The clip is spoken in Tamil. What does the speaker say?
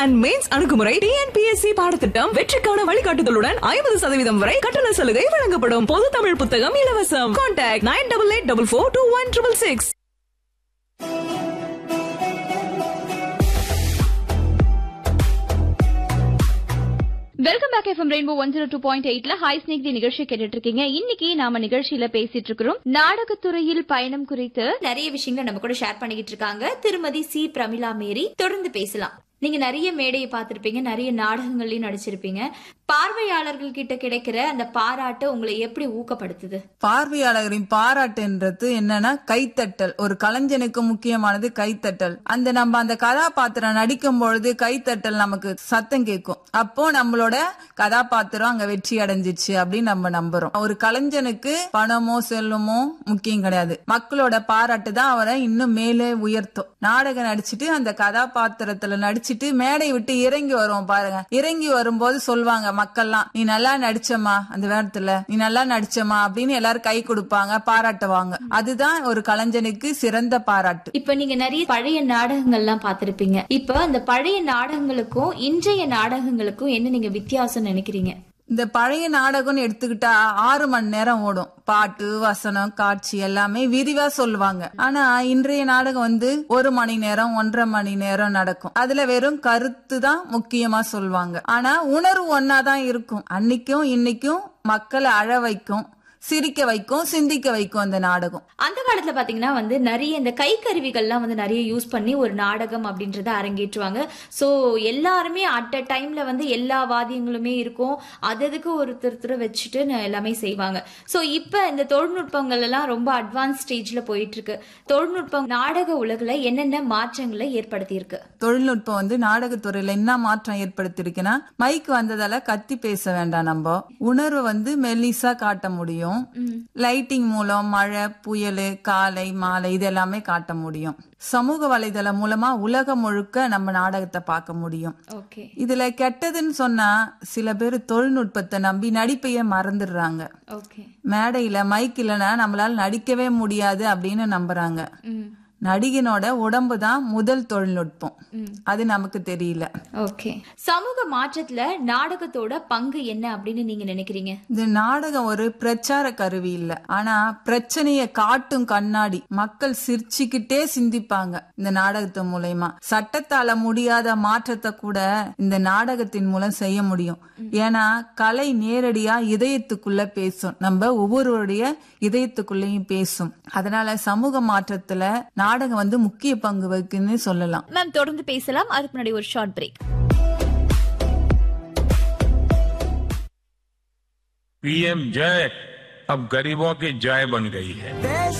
அண்ட் மெயின்ஸ் அணுகுமுறை டிஎன்பிஎஸ்சி பாடத்திட்டம் வெற்றிக்கான வழிகாட்டுதலுடன் ஐம்பது சதவீதம் வரை கட்டண சலுகை வழங்கப்படும் பொது தமிழ் புத்தகம் இலவசம் contact nine double eight double four two one triple six welcome back FM rainbow one zero two point எயிட்ல ஹை ஸ்னேக் தி நிகழ்ச்சி கேட்டுட்டு இருக்கீங்க இன்னைக்கு நாம நிகழ்ச்சியில பேசிட்டு இருக்கிறோம் நாடகத்துறையில் பயணம் குறித்து நிறைய விஷயங்களை நம்ம கூட ஷேர் பண்ணிக்கிட்டு இருக்காங்க திருமதி சி பிரமிளா மேரி தொடர்ந்து பேசலாம் நீங்க நிறைய மேடையை பார்த்திருப்பீங்க நிறைய நாடகங்கள்லயும் நடிச்சிருப்பீங்க பார்வையாளர்கள் கிட்ட கிடைக்கிற அந்த பாராட்டு உங்களை எப்படி ஊக்கப்படுத்துது பார்வையாளர்களின் பாராட்டுன்றது என்னன்னா கைத்தட்டல் ஒரு கலைஞனுக்கு முக்கியமானது கைத்தட்டல் அந்த நம்ம அந்த கதாபாத்திரம் நடிக்கும் பொழுது கைத்தட்டல் நமக்கு சத்தம் கேட்கும் அப்போ நம்மளோட கதாபாத்திரம் அங்க வெற்றி அடைஞ்சிச்சு அப்படின்னு நம்ம நம்புறோம் ஒரு கலைஞனுக்கு பணமோ செல்வமோ முக்கியம் கிடையாது மக்களோட பாராட்டு தான் அவரை இன்னும் மேலே உயர்த்தும் நாடகம் நடிச்சிட்டு அந்த கதாபாத்திரத்துல நடிச்சிட்டு மேடை விட்டு இறங்கி வருவோம் பாருங்க இறங்கி வரும்போது சொல்லுவாங்க மக்கள்லாம் நீ நல்லா நடிச்சம்மா அந்த நேரத்துல நீ நல்லா நடிச்சம்மா அப்படின்னு எல்லாரும் கை கொடுப்பாங்க பாராட்டுவாங்க அதுதான் ஒரு கலைஞனுக்கு சிறந்த பாராட்டு இப்ப நீங்க நிறைய பழைய நாடகங்கள்லாம் பார்த்திருப்பீங்க இப்ப அந்த பழைய நாடகங்களுக்கும் இன்றைய நாடகங்களுக்கும் என்ன நீங்க வித்தியாசம் நினைக்கிறீங்க இந்த பழைய நாடகம்னு எடுத்துக்கிட்டா ஆறு மணி நேரம் ஓடும் பாட்டு வசனம் காட்சி எல்லாமே விரிவா சொல்லுவாங்க ஆனா இன்றைய நாடகம் வந்து ஒரு மணி நேரம் ஒன்றரை மணி நேரம் நடக்கும் அதுல வெறும் கருத்து தான் முக்கியமா சொல்லுவாங்க ஆனா உணர்வு ஒன்னாதான் இருக்கும் அன்னைக்கும் இன்னைக்கும் மக்களை அழ வைக்கும் சிரிக்க வைக்கும் சிந்திக்க வைக்கும் அந்த நாடகம் அந்த காலத்துல பாத்தீங்கன்னா வந்து நிறைய இந்த கை கருவிகள்லாம் வந்து நிறைய யூஸ் பண்ணி ஒரு நாடகம் அப்படின்றத அரங்கேற்றுவாங்க சோ எல்லாருமே அட் அ டைம்ல வந்து எல்லா வாத்தியங்களுமே இருக்கும் அது அதுக்கு ஒருத்தர் வச்சுட்டு ந- எல்லாமே செய்வாங்க சோ இப்ப இந்த தொழில்நுட்பங்கள் எல்லாம் ரொம்ப அட்வான்ஸ் ஸ்டேஜ்ல போயிட்டு இருக்கு தொழில்நுட்பம் நாடக உலகுல என்னென்ன மாற்றங்களை ஏற்படுத்தி இருக்கு தொழில்நுட்பம் வந்து நாடகத்துறையில என்ன மாற்றம் ஏற்படுத்திருக்குன்னா மைக் வந்ததால கத்தி பேச வேண்டாம் நம்ம உணர்வை வந்து மெல்லிசா காட்ட முடியும் லைட்டிங் மூலம் மழை புயல் காலை மாலை இது எல்லாமே காட்ட முடியும் சமூக வலைதளம் மூலமா உலகம் முழுக்க நம்ம நாடகத்தை பார்க்க முடியும் ஓகே இதுல கெட்டதுன்னு சொன்னா சில பேர் தொழில்நுட்பத்தை நம்பி நடிப்பையே மறந்துடுறாங்க ஓகே மேடையில மைக் இல்லைன்னா நம்மளால நடிக்கவே முடியாது அப்படின்னு நம்புறாங்க ம் நடிகனோட உடம்பு தான் முதல் தொழில்நுட்பம் அது நமக்கு தெரியல ஓகே சமூக மாற்றத்துல நாடகத்தோட பங்கு என்ன அப்படின்னு நீங்க நினைக்கிறீங்க இந்த நாடகம் ஒரு பிரச்சார கருவி இல்ல ஆனா பிரச்சனைய காட்டும் கண்ணாடி மக்கள் சிரிச்சுக்கிட்டே சிந்திப்பாங்க இந்த நாடகத்து மூலயமா சட்டத்தால முடியாத மாற்றத்தை கூட இந்த நாடகத்தின் மூலம் செய்ய முடியும் ஏன்னா கலை நேரடியா இதயத்துக்குள்ள பேசும் நம்ம ஒவ்வொருவருடைய இதயத்துக்குள்ளேயும் பேசும் அதனால சமூக மாற்றத்துல நாடகம் வந்து முக்கிய பங்கு வகிக்குன்னு சொல்லலாம் மேம் தொடர்ந்து பேசலாம் அதுக்கு முன்னாடி ஒரு ஷார்ட் பிரேக் पीएम जय अब गरीबों की जय बन गई है देश